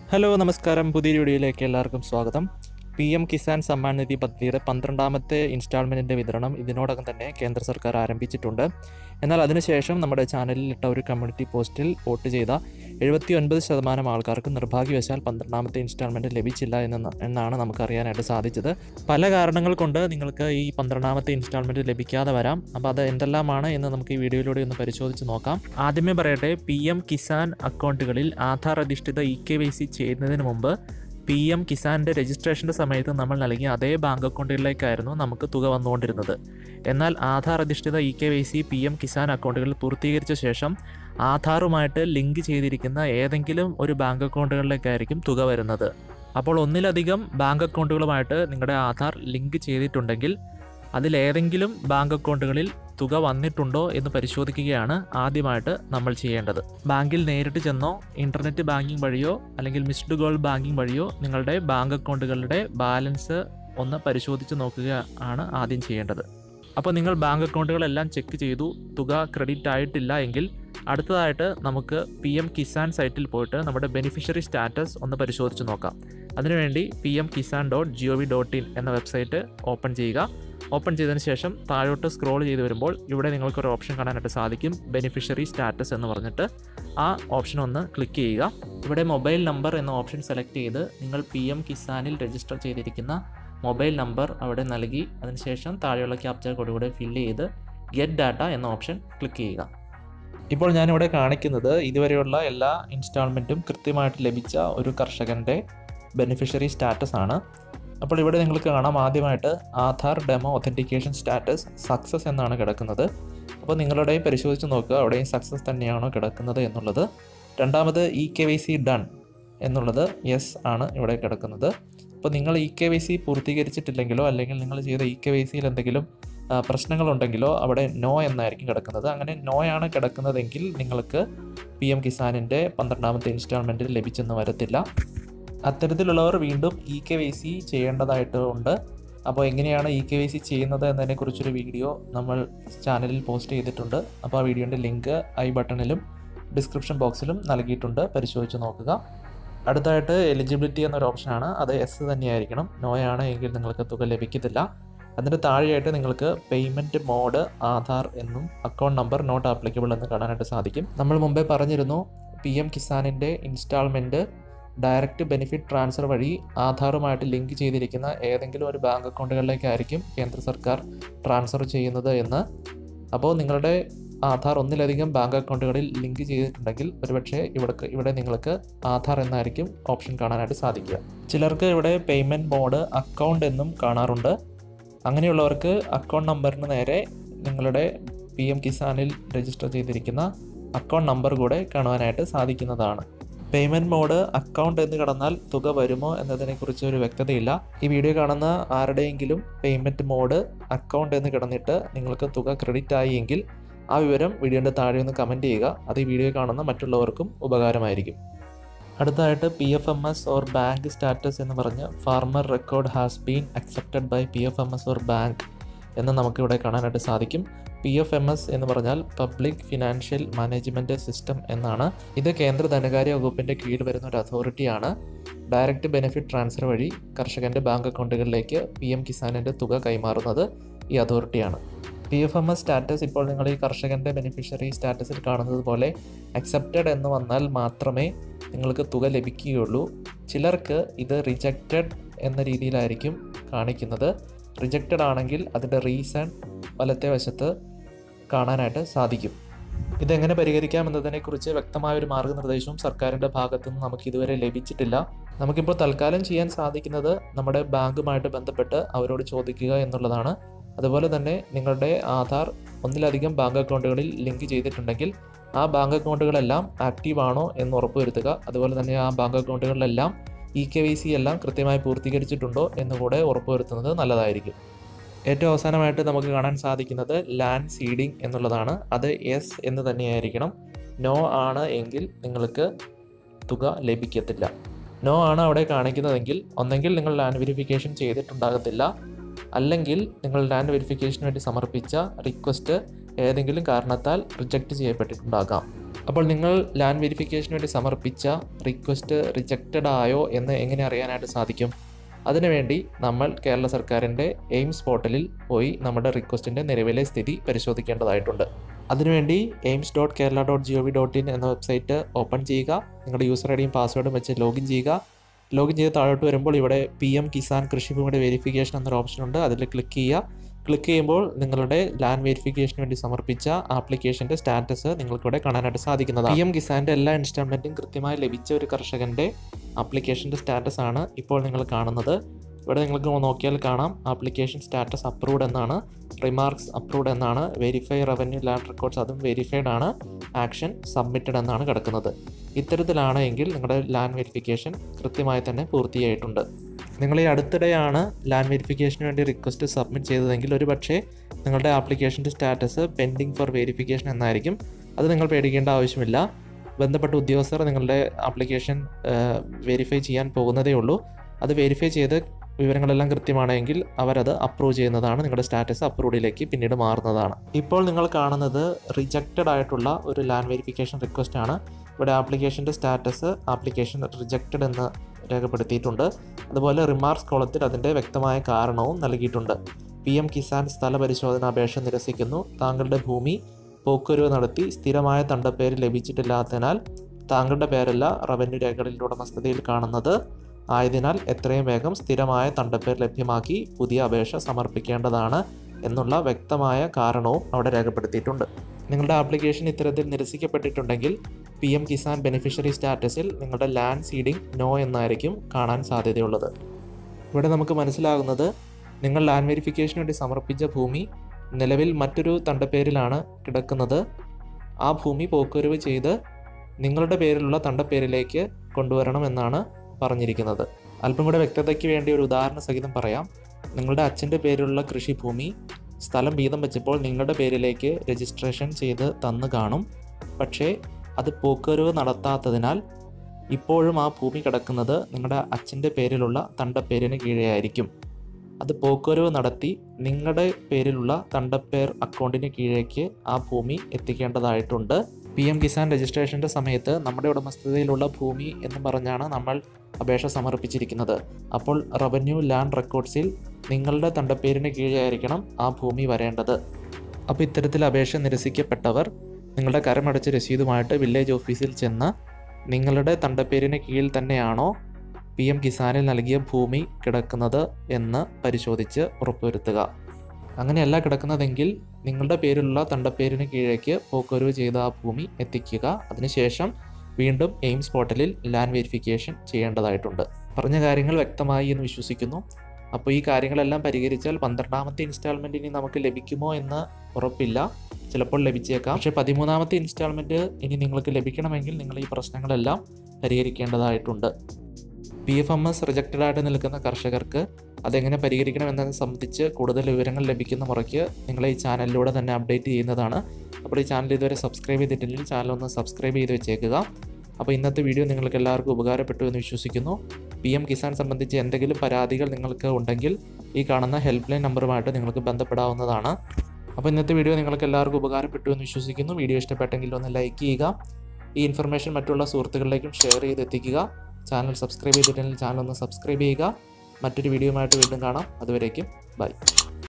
hello നമസ്കാരം പുതിയ വീഡിയോയിലേക്ക് എല്ലാവർക്കും സ്വാഗതം പി എം കിസാൻ സമ്മാൻ നിധി പദ്ധതിയുടെ പന്ത്രണ്ടാമത്തെ ഇൻസ്റ്റാൾമെൻറ്റിൻ്റെ വിതരണം ഇതിനോടകം തന്നെ കേന്ദ്ര സർക്കാർ ആരംഭിച്ചിട്ടുണ്ട് എന്നാൽ അതിനുശേഷം നമ്മുടെ ചാനലിൽ ഇട്ട ഒരു കമ്മ്യൂണിറ്റി പോസ്റ്റിൽ വോട്ട് ചെയ്ത എഴുപത്തി ഒൻപത് ശതമാനം ആൾക്കാർക്ക് നിർഭാഗ്യവശാൽ പന്ത്രണ്ടാമത്തെ ഇൻസ്റ്റാൾമെൻറ്റ് ലഭിച്ചില്ല എന്ന് എന്നാണ് നമുക്ക് അറിയാനായിട്ട് സാധിച്ചത് പല കാരണങ്ങൾ കൊണ്ട് നിങ്ങൾക്ക് ഈ പന്ത്രണ്ടാമത്തെ ഇൻസ്റ്റാൾമെൻറ്റ് ലഭിക്കാതെ വരാം അപ്പോൾ അത് എന്തെല്ലാമാണ് എന്ന് നമുക്ക് ഈ വീഡിയോയിലൂടെ ഒന്ന് പരിശോധിച്ച് നോക്കാം ആദ്യമേ പറയട്ടെ പി എം കിസാൻ അക്കൗണ്ടുകളിൽ ആധാർ അധിഷ്ഠിത ഇ കെ വൈ സി ചെയ്യുന്നതിന് മുമ്പ് പി എം കിസാൻ്റെ രജിസ്ട്രേഷൻ്റെ സമയത്ത് നമ്മൾ നൽകിയ അതേ ബാങ്ക് അക്കൗണ്ടുകളിലേക്കായിരുന്നു നമുക്ക് തുക വന്നുകൊണ്ടിരുന്നത് എന്നാൽ ആധാർ അധിഷ്ഠിത E K Y C P M Kisan അക്കൗണ്ടുകൾ പൂർത്തീകരിച്ച ശേഷം ആധാറുമായിട്ട് ലിങ്ക് ചെയ്തിരിക്കുന്ന ഏതെങ്കിലും ഒരു ബാങ്ക് അക്കൗണ്ടുകളിലേക്കായിരിക്കും തുക വരുന്നത് അപ്പോൾ ഒന്നിലധികം ബാങ്ക് അക്കൗണ്ടുകളുമായിട്ട് നിങ്ങളുടെ ആധാർ ലിങ്ക് ചെയ്തിട്ടുണ്ടെങ്കിൽ അതിലേതെങ്കിലും ബാങ്ക് അക്കൗണ്ടുകളിൽ തുക വന്നിട്ടുണ്ടോ എന്ന് പരിശോധിക്കുകയാണ് ആദ്യമായിട്ട് നമ്മൾ ചെയ്യേണ്ടത് ബാങ്കിൽ നേരിട്ട് ചെന്നോ ഇൻ്റർനെറ്റ് ബാങ്കിങ് വഴിയോ അല്ലെങ്കിൽ മിസ്ഡ് കോൾ ബാങ്കിങ് വഴിയോ നിങ്ങളുടെ ബാങ്ക് അക്കൗണ്ടുകളുടെ ബാലൻസ് ഒന്ന് പരിശോധിച്ച് നോക്കുക ആണ് ആദ്യം ചെയ്യേണ്ടത് അപ്പോൾ നിങ്ങൾ ബാങ്ക് അക്കൗണ്ടുകളെല്ലാം ചെക്ക് ചെയ്തു തുക ക്രെഡിറ്റ് ആയിട്ടില്ല എങ്കിൽ അടുത്തതായിട്ട് നമുക്ക് പി എം കിസാൻ സൈറ്റിൽ പോയിട്ട് നമ്മുടെ ബെനിഫിഷ്യറി സ്റ്റാറ്റസ് ഒന്ന് പരിശോധിച്ച് നോക്കാം അതിനുവേണ്ടി P M Kisan dot G O V dot in എന്ന വെബ്സൈറ്റ് ഓപ്പൺ ചെയ്യുക ഓപ്പൺ ചെയ്തതിന് ശേഷം താഴോട്ട് സ്ക്രോൾ ചെയ്ത് വരുമ്പോൾ ഇവിടെ നിങ്ങൾക്കൊരു ഓപ്ഷൻ കാണാനായിട്ട് സാധിക്കും ബെനിഫിഷ്യറി സ്റ്റാറ്റസ് എന്ന് പറഞ്ഞിട്ട് ആ ഓപ്ഷൻ ഒന്ന് ക്ലിക്ക് ചെയ്യുക ഇവിടെ മൊബൈൽ നമ്പർ എന്ന ഓപ്ഷൻ സെലക്ട് ചെയ്ത് നിങ്ങൾ പി എം കിസാനിൽ രജിസ്റ്റർ ചെയ്തിരിക്കുന്ന മൊബൈൽ നമ്പർ അവിടെ നൽകി അതിനുശേഷം താഴെയുള്ള ക്യാപ്ചർ കോഡ് കൂടെ ഫില്ല് ചെയ്ത് ഗെറ്റ് ഡാറ്റ എന്ന ഓപ്ഷൻ ക്ലിക്ക് ചെയ്യുക ഇപ്പോൾ ഞാനിവിടെ കാണിക്കുന്നത് ഇതുവരെയുള്ള എല്ലാ ഇൻസ്റ്റാൾമെൻറ്റും കൃത്യമായിട്ട് ലഭിച്ച ഒരു കർഷകൻ്റെ ബെനിഫിഷ്യറി സ്റ്റാറ്റസ് ആണ് അപ്പോൾ ഇവിടെ നിങ്ങൾക്ക് കാണാം ആദ്യമായിട്ട് Aadhaar demo authentication status success എന്നാണ് കിടക്കുന്നത് അപ്പോൾ നിങ്ങളുടെ പരിശോധിച്ച് നോക്കുക അവിടെയും സക്സസ് തന്നെയാണോ കിടക്കുന്നത് എന്നുള്ളത് രണ്ടാമത് E K Y C done എന്നുള്ളത് യെസ് ആണ് ഇവിടെ കിടക്കുന്നത് അപ്പോൾ നിങ്ങൾ ഇ കെ വൈ സി പൂർത്തീകരിച്ചിട്ടില്ലെങ്കിലോ അല്ലെങ്കിൽ നിങ്ങൾ ചെയ്ത ഇ കെ വൈ സിയിൽ എന്തെങ്കിലും ആ, പ്രശ്നങ്ങളുണ്ടെങ്കിലോ അവിടെ നോ എന്നായിരിക്കും കിടക്കുന്നത് അങ്ങനെ നോ ആണ് കിടക്കുന്നതെങ്കിൽ നിങ്ങൾക്ക് പി എം കിസാനിൻ്റെ പന്ത്രണ്ടാമത്തെ ഇൻസ്റ്റാൾമെൻറ്റിൽ ലഭിച്ചെന്ന് വരത്തില്ല അത്തരത്തിലുള്ളവർ വീണ്ടും ഇ കെ വൈ സി ചെയ്യേണ്ടതായിട്ട് ഉണ്ട് അപ്പോൾ എങ്ങനെയാണ് ഇ കെ വൈ സി ചെയ്യുന്നത് എന്നതിനെക്കുറിച്ചൊരു വീഡിയോ നമ്മൾ ചാനലിൽ പോസ്റ്റ് ചെയ്തിട്ടുണ്ട് അപ്പോൾ ആ വീഡിയോൻ്റെ ലിങ്ക് ഐ ബട്ടണിലും ഡിസ്ക്രിപ്ഷൻ ബോക്സിലും നൽകിയിട്ടുണ്ട് പരിശോധിച്ച് നോക്കുക അടുത്തായിട്ട് എലിജിബിലിറ്റി എന്നൊരു ഓപ്ഷനാണ് അത് എസ് തന്നെയായിരിക്കണം നോയാണ് എങ്കിൽ നിങ്ങൾക്ക് തുക ലഭിക്കത്തില്ല അതിൻ്റെ താഴെയായിട്ട് നിങ്ങൾക്ക് പേയ്മെൻറ്റ് മോഡ് ആധാർ എന്നും അക്കൗണ്ട് നമ്പർ നോട്ട് ആപ്ലിക്കബിൾ എന്ന് കാണാനായിട്ട് സാധിക്കും നമ്മൾ മുമ്പേ പറഞ്ഞിരുന്നു പി എം കിസാനിൻ്റെ ഇൻസ്റ്റാൾമെൻറ്റ് ഡയറക്റ്റ് ബെനിഫിറ്റ് ട്രാൻസ്ഫർ വഴി ആധാറുമായിട്ട് ലിങ്ക് ചെയ്തിരിക്കുന്ന ഏതെങ്കിലും ഒരു ബാങ്ക് അക്കൗണ്ടുകളിലേക്കായിരിക്കും കേന്ദ്ര സർക്കാർ ട്രാൻസ്ഫർ ചെയ്യുന്നത് എന്ന് അപ്പോൾ നിങ്ങളുടെ ആധാർ ഒന്നിലധികം ബാങ്ക് അക്കൗണ്ടുകളിൽ ലിങ്ക് ചെയ്തിട്ടുണ്ടെങ്കിൽ ഒരുപക്ഷെ ഇവിടെ ഇവിടെ നിങ്ങൾക്ക് ആധാർ എന്നായിരിക്കും ഓപ്ഷൻ കാണാനായിട്ട് സാധിക്കുക ചിലർക്ക് ഇവിടെ പേയ്മെൻറ്റ് മോഡ് അക്കൗണ്ട് എന്നും കാണാറുണ്ട് അങ്ങനെയുള്ളവർക്ക് അക്കൗണ്ട് നമ്പറിന് നേരെ നിങ്ങളുടെ പി എം കിസാനിൽ രജിസ്റ്റർ ചെയ്തിരിക്കുന്ന അക്കൗണ്ട് നമ്പർ കൂടെ കാണുവാനായിട്ട് സാധിക്കുന്നതാണ് പേയ്മെൻറ്റ് മോഡ് അക്കൗണ്ട് എന്ന് കടന്നാൽ തുക വരുമോ എന്നതിനെക്കുറിച്ച് ഒരു വ്യക്തതയില്ല ഈ വീഡിയോ കാണുന്ന ആരുടെയെങ്കിലും പേയ്മെൻറ്റ് മോഡ് അക്കൗണ്ട് എന്ന് കിടന്നിട്ട് നിങ്ങൾക്ക് തുക ക്രെഡിറ്റ് ആയി എങ്കിൽ ആ വിവരം വീഡിയോൻ്റെ താഴെ ഒന്ന് കമൻറ്റ് ചെയ്യുക അത് ഈ വീഡിയോ കാണുന്ന മറ്റുള്ളവർക്കും ഉപകാരമായിരിക്കും അടുത്തതായിട്ട് P F M S or bank status എന്ന് പറഞ്ഞ് farmer record has been accepted by P F M S or bank എന്ന് നമുക്കിവിടെ കാണാനായിട്ട് സാധിക്കും പി എഫ് എം എസ് എന്ന് പറഞ്ഞാൽ പബ്ലിക് ഫിനാൻഷ്യൽ മാനേജ്മെൻറ്റ് സിസ്റ്റം എന്നാണ് ഇത് കേന്ദ്ര ധനകാര്യ വകുപ്പിൻ്റെ കീഴിൽ വരുന്ന ഒരു അതോറിറ്റിയാണ് ഡയറക്റ്റ് ബെനിഫിറ്റ് ട്രാൻസ്ഫർ വഴി കർഷകൻ്റെ ബാങ്ക് അക്കൗണ്ടുകളിലേക്ക് പി എം കിസാനിൻ്റെ തുക കൈമാറുന്നത് ഈ അതോറിറ്റിയാണ് P F M S status ഇപ്പോൾ നിങ്ങൾ ഈ കർഷകൻ്റെ ബെനിഫിഷ്യറി സ്റ്റാറ്റസിൽ കാണുന്നത് പോലെ അക്സെപ്റ്റഡ് എന്ന് വന്നാൽ മാത്രമേ നിങ്ങൾക്ക് തുക ലഭിക്കുകയുള്ളൂ ചിലർക്ക് ഇത് റിജക്റ്റഡ് എന്ന രീതിയിലായിരിക്കും കാണിക്കുന്നത് റിജക്റ്റഡ് ആണെങ്കിൽ അതിൻ്റെ റീസൺ വലത്തെ വശത്ത് കാണാനായിട്ട് സാധിക്കും ഇതെങ്ങനെ പരിഹരിക്കാം എന്നതിനെക്കുറിച്ച് വ്യക്തമായ ഒരു മാർഗ്ഗനിർദ്ദേശവും സർക്കാരിൻ്റെ ഭാഗത്തു നിന്ന് നമുക്ക് ഇതുവരെ ലഭിച്ചിട്ടില്ല നമുക്കിപ്പോൾ തൽക്കാലം ചെയ്യാൻ സാധിക്കുന്നത് നമ്മുടെ ബാങ്കുമായിട്ട് ബന്ധപ്പെട്ട് അവരോട് ചോദിക്കുക എന്നുള്ളതാണ് അതുപോലെ തന്നെ നിങ്ങളുടെ ആധാർ ഒന്നിലധികം ബാങ്ക് അക്കൗണ്ടുകളിൽ ലിങ്ക് ചെയ്തിട്ടുണ്ടെങ്കിൽ ആ ബാങ്ക് അക്കൗണ്ടുകളെല്ലാം ആക്റ്റീവ് ആണോ എന്ന് ഉറപ്പുവരുത്തുക അതുപോലെ തന്നെ ആ ബാങ്ക് അക്കൗണ്ടുകളിലെല്ലാം ഇ കെ വൈ സി എല്ലാം കൃത്യമായി പൂർത്തീകരിച്ചിട്ടുണ്ടോ എന്നുകൂടെ ഉറപ്പുവരുത്തുന്നത് നല്ലതായിരിക്കും ഏറ്റവും അവസാനമായിട്ട് നമുക്ക് കാണാൻ സാധിക്കുന്നത് ലാൻഡ് സീഡിംഗ് എന്നുള്ളതാണ് അത് എസ് എന്ന് തന്നെയായിരിക്കണം നോ ആണ് എങ്കിൽ നിങ്ങൾക്ക് തുക ലഭിക്കത്തില്ല നോ ആണ് അവിടെ കാണിക്കുന്നതെങ്കിൽ ഒന്നെങ്കിൽ നിങ്ങൾ ലാൻഡ് വെരിഫിക്കേഷൻ ചെയ്തിട്ടുണ്ടാകത്തില്ല അല്ലെങ്കിൽ നിങ്ങൾ ലാൻഡ് വെരിഫിക്കേഷന് വേണ്ടി സമർപ്പിച്ച റിക്വസ്റ്റ് ഏതെങ്കിലും കാരണത്താൽ റിജക്റ്റ് ചെയ്യപ്പെട്ടിട്ടുണ്ടാകാം അപ്പോൾ നിങ്ങൾ ലാൻഡ് വെരിഫിക്കേഷന് വേണ്ടി സമർപ്പിച്ച റിക്വസ്റ്റ് റിജക്റ്റഡ് ആയോ എന്ന് എങ്ങനെ അറിയാനായിട്ട് സാധിക്കും അതിനുവേണ്ടി നമ്മൾ കേരള സർക്കാരിൻ്റെ എയിംസ് പോർട്ടലിൽ പോയി നമ്മുടെ റിക്വസ്റ്റിൻ്റെ നിലവിലെ സ്ഥിതി പരിശോധിക്കേണ്ടതായിട്ടുണ്ട് അതിനുവേണ്ടി AIMS dot Kerala dot G O V dot in എന്ന വെബ്സൈറ്റ് ഓപ്പൺ ചെയ്യുക നിങ്ങളുടെ യൂസർ ഐ ഡിയും പാസ്വേഡും വെച്ച് ലോഗിൻ ചെയ്യുക ലോഗിൻ ചെയ്ത് താഴോട്ട് വരുമ്പോൾ ഇവിടെ പി എം കിസാൻ കൃഷിഭൂമിയുടെ വെരിഫിക്കേഷൻ എന്നൊരു ഓപ്ഷൻ ഉണ്ട് അതിൽ ക്ലിക്ക് ചെയ്യുക ക്ലിക്ക് ചെയ്യുമ്പോൾ നിങ്ങളുടെ ലാൻഡ് വെരിഫിക്കേഷന് വേണ്ടി സമർപ്പിച്ച ആപ്ലിക്കേഷൻ്റെ സ്റ്റാറ്റസ് നിങ്ങൾക്കിവിടെ കാണാനായിട്ട് സാധിക്കുന്നതാണ് പി എം കിസാൻ്റെ എല്ലാ ഇൻസ്റ്റാൾമെൻറ്റും കൃത്യമായി ലഭിച്ച ഒരു കർഷകൻ്റെ ആപ്ലിക്കേഷൻ്റെ സ്റ്റാറ്റസ് ആണ് ഇപ്പോൾ നിങ്ങൾ കാണുന്നത് ഇവിടെ നിങ്ങൾക്ക് നോക്കിയാൽ കാണാം ആപ്ലിക്കേഷൻ സ്റ്റാറ്റസ് അപ്രൂവ്ഡ് എന്നാണ് റിമാർക്സ് അപ്രൂവ്ഡ് എന്നാണ് വെരിഫൈ റവന്യൂ ലാൻഡ് റെക്കോർഡ്സ് അതും വെരിഫൈഡ് ആണ് ആക്ഷൻ സബ്മിറ്റഡ് എന്നാണ് കിടക്കുന്നത് ഇത്തരത്തിലാണ് എങ്കിൽ നിങ്ങളുടെ ലാൻഡ് വെരിഫിക്കേഷൻ കൃത്യമായി തന്നെ പൂർത്തിയായിട്ടുണ്ട് നിങ്ങൾ ഈ അടുത്തിടെയാണ് ലാൻഡ് വെരിഫിക്കേഷന് വേണ്ടി റിക്വസ്റ്റ് സബ്മിറ്റ് ചെയ്തതെങ്കിൽ ഒരു പക്ഷേ നിങ്ങളുടെ ആപ്ലിക്കേഷൻ്റെ സ്റ്റാറ്റസ് പെൻഡിങ് ഫോർ വെരിഫിക്കേഷൻ എന്നായിരിക്കും അത് നിങ്ങൾ പേടിക്കേണ്ട ആവശ്യമില്ല ബന്ധപ്പെട്ട ഉദ്യോഗസ്ഥർ നിങ്ങളുടെ ആപ്ലിക്കേഷൻ വെരിഫൈ ചെയ്യാൻ പോകുന്നതേ ഉള്ളൂ അത് വെരിഫൈ ചെയ്ത് വിവരങ്ങളെല്ലാം കൃത്യമാണെങ്കിൽ അവരത് അപ്രൂവ് ചെയ്യുന്നതാണ് നിങ്ങളുടെ സ്റ്റാറ്റസ് അപ്രൂവഡിലേക്ക് പിന്നീട് മാറുന്നതാണ് ഇപ്പോൾ നിങ്ങൾ കാണുന്നത് റിജക്റ്റഡ് ആയിട്ടുള്ള ഒരു ലാൻഡ് വെരിഫിക്കേഷൻ റിക്വസ്റ്റ് ആണ് ഇവിടെ ആപ്ലിക്കേഷൻ്റെ സ്റ്റാറ്റസ് ആപ്ലിക്കേഷൻ റിജക്റ്റഡ് എന്ന് രേഖപ്പെടുത്തിയിട്ടുണ്ട് അതുപോലെ റിമാർക്സ് കോളത്തിൽ അതിൻ്റെ വ്യക്തമായ കാരണവും നൽകിയിട്ടുണ്ട് പി എം കിസാൻ സ്ഥല പരിശോധന അപേക്ഷ നിരസിക്കുന്നു താങ്കളുടെ ഭൂമി പോക്കുവരവ് നടത്തി സ്ഥിരമായ തണ്ടപ്പേര് ലഭിച്ചിട്ടില്ലാത്തതിനാൽ താങ്കളുടെ പേരല്ല റവന്യൂ രേഖകളിൽ ഉടമസ്ഥതയിൽ കാണുന്നത് ആയതിനാൽ എത്രയും വേഗം സ്ഥിരമായ തണ്ടപ്പേർ ലഭ്യമാക്കി പുതിയ അപേക്ഷ സമർപ്പിക്കേണ്ടതാണ് എന്നുള്ള വ്യക്തമായ കാരണവും അവിടെ രേഖപ്പെടുത്തിയിട്ടുണ്ട് നിങ്ങളുടെ ആപ്ലിക്കേഷൻ ഇത്തരത്തിൽ നിരസിക്കപ്പെട്ടിട്ടുണ്ടെങ്കിൽ പി എം കിസാൻ ബെനിഫിഷ്യറി സ്റ്റാറ്റസിൽ നിങ്ങളുടെ ലാൻഡ് സീഡിംഗ് നോ എന്നായിരിക്കും കാണാൻ സാധ്യതയുള്ളത് ഇവിടെ നമുക്ക് മനസ്സിലാകുന്നത് നിങ്ങൾ ലാൻഡ് വെരിഫിക്കേഷന് വേണ്ടി സമർപ്പിച്ച ഭൂമി നിലവിൽ മറ്റൊരു തണ്ടപ്പേരിലാണ് കിടക്കുന്നത് ആ ഭൂമി പോക്കുവരവ് ചെയ്ത് നിങ്ങളുടെ പേരിലുള്ള തണ്ടപ്പേരിലേക്ക് കൊണ്ടുവരണമെന്നാണ് പറഞ്ഞിരിക്കുന്നത് അല്പം കൂടെ വ്യക്തതയ്ക്ക് വേണ്ടി ഒരു ഉദാഹരണ സഹിതം പറയാം നിങ്ങളുടെ അച്ഛൻ്റെ പേരിലുള്ള കൃഷിഭൂമി സ്ഥലം വീതം വെച്ചപ്പോൾ നിങ്ങളുടെ പേരിലേക്ക് രജിസ്ട്രേഷൻ ചെയ്ത് തന്നു കാണും പക്ഷേ അത് പോക്കുവരവ് നടത്താത്തതിനാൽ ഇപ്പോഴും ആ ഭൂമി കിടക്കുന്നത് നിങ്ങളുടെ അച്ഛൻ്റെ പേരിലുള്ള തണ്ടപ്പേരിന് കീഴെയായിരിക്കും അത് പോക്കുവരവ് നടത്തി നിങ്ങളുടെ പേരിലുള്ള തണ്ടപ്പേർ അക്കൗണ്ടിന് കീഴേക്ക് ആ ഭൂമി എത്തിക്കേണ്ടതായിട്ടുണ്ട് പി എം കിസാൻ രജിസ്ട്രേഷൻ്റെ സമയത്ത് നമ്മുടെ ഉടമസ്ഥതയിലുള്ള ഭൂമി എന്ന് പറഞ്ഞാണ് നമ്മൾ അപേക്ഷ സമർപ്പിച്ചിരിക്കുന്നത് അപ്പോൾ റവന്യൂ ലാൻഡ് റെക്കോർഡ്സിൽ നിങ്ങളുടെ തണ്ടപ്പേരിന് കീഴെയായിരിക്കണം ആ ഭൂമി വരേണ്ടത് അപ്പോൾ ഇത്തരത്തിൽ അപേക്ഷ നിരസിക്കപ്പെട്ടവർ നിങ്ങളുടെ കരമടച്ച രസീതുമായിട്ട് വില്ലേജ് ഓഫീസിൽ ചെന്ന് നിങ്ങളുടെ തണ്ടപ്പേരിന് കീഴിൽ തന്നെയാണോ പി എം കിസാനിൽ നൽകിയ ഭൂമി കിടക്കുന്നത് എന്ന് പരിശോധിച്ച് ഉറപ്പുവരുത്തുക അങ്ങനെയല്ല കിടക്കുന്നതെങ്കിൽ നിങ്ങളുടെ പേരിലുള്ള തണ്ടപ്പേരിന് കീഴേക്ക് പോക്കുവരവ് ചെയ്ത ആ ഭൂമി എത്തിക്കുക അതിനുശേഷം വീണ്ടും എയിംസ് പോർട്ടലിൽ ലാൻഡ് വെരിഫിക്കേഷൻ ചെയ്യേണ്ടതായിട്ടുണ്ട് പറഞ്ഞ കാര്യങ്ങൾ വ്യക്തമായി എന്ന് വിശ്വസിക്കുന്നു അപ്പോൾ ഈ കാര്യങ്ങളെല്ലാം പരിഹരിച്ചാൽ പന്ത്രണ്ടാമത്തെ ഇൻസ്റ്റാൾമെൻറ്റ് ഇനി നമുക്ക് ലഭിക്കുമോ എന്ന് ഉറപ്പില്ല ചിലപ്പോൾ ലഭിച്ചേക്കാം പക്ഷേ പതിമൂന്നാമത്തെ ഇൻസ്റ്റാൾമെൻറ്റ് ഇനി നിങ്ങൾക്ക് ലഭിക്കണമെങ്കിൽ നിങ്ങൾ ഈ പ്രശ്നങ്ങളെല്ലാം പരിഹരിക്കേണ്ടതായിട്ടുണ്ട് P F M S rejected ആയിട്ട് നിൽക്കുന്ന കർഷകർക്ക് അതെങ്ങനെ പരിഹരിക്കണം എന്നതിനെ സംബന്ധിച്ച് കൂടുതൽ വിവരങ്ങൾ ലഭിക്കുന്ന മുറയ്ക്ക് നിങ്ങളെ ഈ ചാനലിലൂടെ തന്നെ അപ്ഡേറ്റ് ചെയ്യുന്നതാണ് അപ്പോൾ ഈ ചാനൽ ഇതുവരെ സബ്സ്ക്രൈബ് ചെയ്തിട്ടില്ലെങ്കിൽ ചാനൽ ഒന്ന് സബ്സ്ക്രൈബ് ചെയ്ത് വെച്ചേക്കുക അപ്പോൾ ഇന്നത്തെ വീഡിയോ നിങ്ങൾക്ക് എല്ലാവർക്കും ഉപകാരപ്പെട്ടു എന്ന് വിശ്വസിക്കുന്നു പി എം കിസാൻ സംബന്ധിച്ച് എന്തെങ്കിലും പരാതികൾ നിങ്ങൾക്ക് ഉണ്ടെങ്കിൽ ഈ കാണുന്ന ഹെൽപ്പ് ലൈൻ നമ്പറുമായിട്ട് നിങ്ങൾക്ക് ബന്ധപ്പെടാവുന്നതാണ് അപ്പോൾ ഇന്നത്തെ വീഡിയോ നിങ്ങൾക്ക് എല്ലാവർക്കും ഉപകാരപ്പെട്ടു എന്ന് വിശ്വസിക്കുന്നു വീഡിയോ ഇഷ്ടപ്പെട്ടെങ്കിൽ ഒന്ന് ലൈക്ക് ചെയ്യുക ഈ ഇൻഫർമേഷൻ മറ്റുള്ള സുഹൃത്തുക്കളിലേക്കും ഷെയർ ചെയ്ത് എത്തിക്കുക ചാനൽ സബ്സ്ക്രൈബ് ചെയ്തിട്ടുണ്ടെങ്കിൽ ചാനൽ ഒന്ന് സബ്സ്ക്രൈബ് ചെയ്യുക മറ്റൊരു വീഡിയോയുമായിട്ട് വീണ്ടും കാണാം അതുവരേക്കും ബൈ